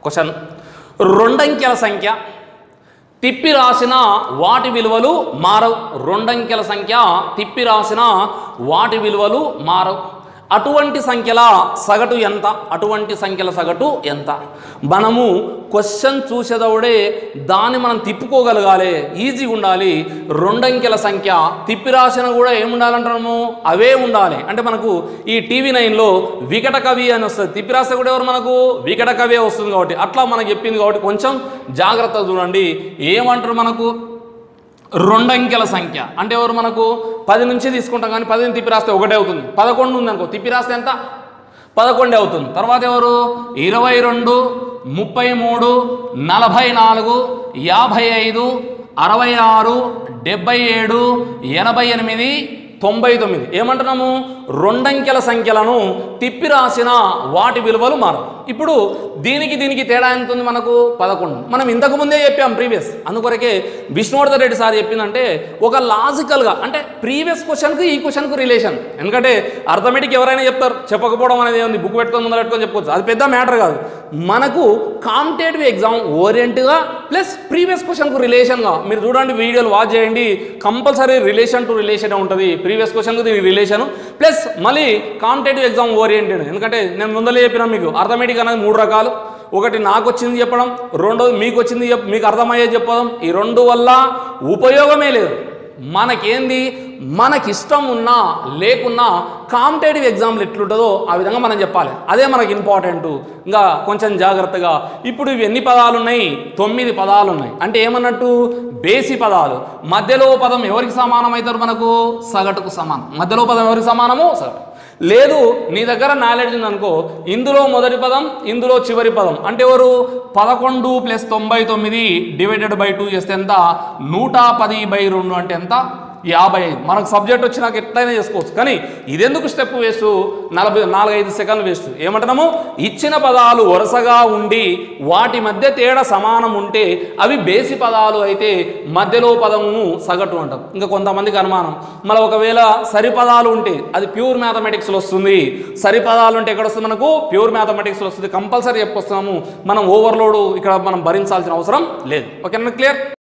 question రెండంకెల సంఖ్య తిప్పి రాసిన వాటి విలువలు మారవు రెండంకెల సంఖ్య తిప్పి రాసిన వాటి విలువలు మారవు అటువంటి సంఖ్యల సగటు ఎంత అటువంటి సంఖ్యల సగటు ఎంత మనము క్వశ్చన్ చూసేదవుడే దాన్ని మనం తిప్పుకోగలగాలి ఈజీగా ఉండాలి రెండంకెల సంఖ్య తిప్పి రాసిన కూడా ఏముండాలంటాము అవే ఉండాలి అంటే మనకు ఈ టీవీ నైన్లో వికట కవి అని వస్తుంది తిప్పి రాస్తే కూడా ఎవరు మనకు వికట కవి వస్తుంది కాబట్టి అట్లా మనకు చెప్పింది కాబట్టి కొంచెం జాగ్రత్త చూడండి ఏమంటారు మనకు రెండంకెల సంఖ్య అంటే ఎవరు మనకు పది నుంచి తీసుకుంటాం కానీ పదిని తిప్పి రాస్తే ఒకటే అవుతుంది పదకొండు ఉంది అనుకో తిప్పి రాస్తే ఎంత పదకొండే అవుతుంది తర్వాత ఎవరు ఇరవై రెండు ముప్పై మూడు నలభై నాలుగు యాభై ఐదు అరవై ఆరు డెబ్బై ఏడు ఎనభై ఎనిమిది తొంభై తొమ్మిది ఏమంటున్నాము రెండంకెల సంఖ్యలను తిప్పి రాసిన వాటి విలువలు మారవు ఇప్పుడు దీనికి దీనికి తేడా ఎంత ఉంది మనకు పదకొండు మనం ఇంతకు ముందే చెప్పాం ప్రీవియస్ అందుకొరకే విష్ణువర్ధన్ రెడ్డి సార్ చెప్పిందంటే ఒక లాజికల్గా అంటే ప్రీవియస్ క్వశ్చన్కి ఈ క్వశ్చన్కు రిలేషన్ ఎందుకంటే అర్థమెటిక్ ఎవరైనా చెప్తారు చెప్పకపోవడం అనేది ఉంది బుక్ పెట్టుకొని ముందర పెట్టుకొని చెప్పుకోవచ్చు అది పెద్ద మ్యాటర్ కాదు మనకు కాంపిటేటివ్ ఎగ్జామ్ ఓరియంట్గా ప్లస్ ప్రీవియస్ క్వశ్చన్కు రిలేషన్గా మీరు చూడండి వీడియోలు వాచ్ చేయండి కంపల్సరీ రిలేషన్ టు రిలేషన్ ఉంటుంది ప్రీవియస్ క్వశ్చన్కు దీనికి రిలేషన్ ప్లస్ మళ్ళీ కాంపిటేటివ్ ఎగ్జామ్ ఓరియంటెడ్ ఎందుకంటే నేను ముందలే చెప్పినా మీకు అర్థమెటిక్ అనేది మూడు రకాలు ఒకటి నాకు వచ్చింది చెప్పడం రెండోది మీకు వచ్చింది చెప్ మీకు అర్థమయ్యేది చెప్పడం ఈ రెండు వల్ల ఉపయోగమే లేదు మనకేంది మనకి ఇష్టం ఉన్నా లేకున్నా కాంపిటేటివ్ ఎగ్జామ్లు ఎట్లుంటుందో ఆ విధంగా మనం చెప్పాలి అదే మనకి ఇంపార్టెంట్ ఇంకా కొంచెం జాగ్రత్తగా ఇప్పుడు ఇవి ఎన్ని పదాలు ఉన్నాయి తొమ్మిది పదాలు ఉన్నాయి అంటే ఏమన్నట్టు బేసి పదాలు మధ్యలో పదం ఎవరికి సమానం అవుతారు మనకు సగటుకు సమానం మధ్యలో పదం ఎవరికి సమానము సగటు లేదు నీ దగ్గర నాలెడ్జ్ ఉందనుకో ఇందులో మొదటి పదం ఇందులో చివరి పదం అంటే ఎవరు పదకొండు ప్లస్ తొంభై తొమ్మిది డివైడెడ్ బై టూ చేస్తే ఎంత నూట పది బై రెండు అంటే ఎంత యాభై ఐదు మనకు సబ్జెక్ట్ వచ్చి నాకు ఎట్లయినా చేసుకోవచ్చు కానీ ఇదెందుకు స్టెప్ వేస్ట్ నలభై నాలుగైదు సెకండ్లు వేస్ట్ ఏమంటున్నాము ఇచ్చిన పదాలు వరుసగా ఉండి వాటి మధ్య తేడా సమానం ఉంటే అవి బేసి పదాలు అయితే మధ్యలో పదమును సగటు అంటాం ఇంకా కొంతమందికి అనుమానం మళ్ళీ ఒకవేళ సరిపదాలు ఉంటే అది ప్యూర్ మ్యాథమెటిక్స్లో వస్తుంది సరిపదాలు ఉంటే ఎక్కడ వస్తుంది మనకు ప్యూర్ మ్యాథమెటిక్స్లో వస్తుంది కంపల్సరీ చెప్పుకొస్తున్నాము మనం ఓవర్లోడ్ ఇక్కడ మనం భరించాల్సిన అవసరం లేదు ఓకేనా క్లియర్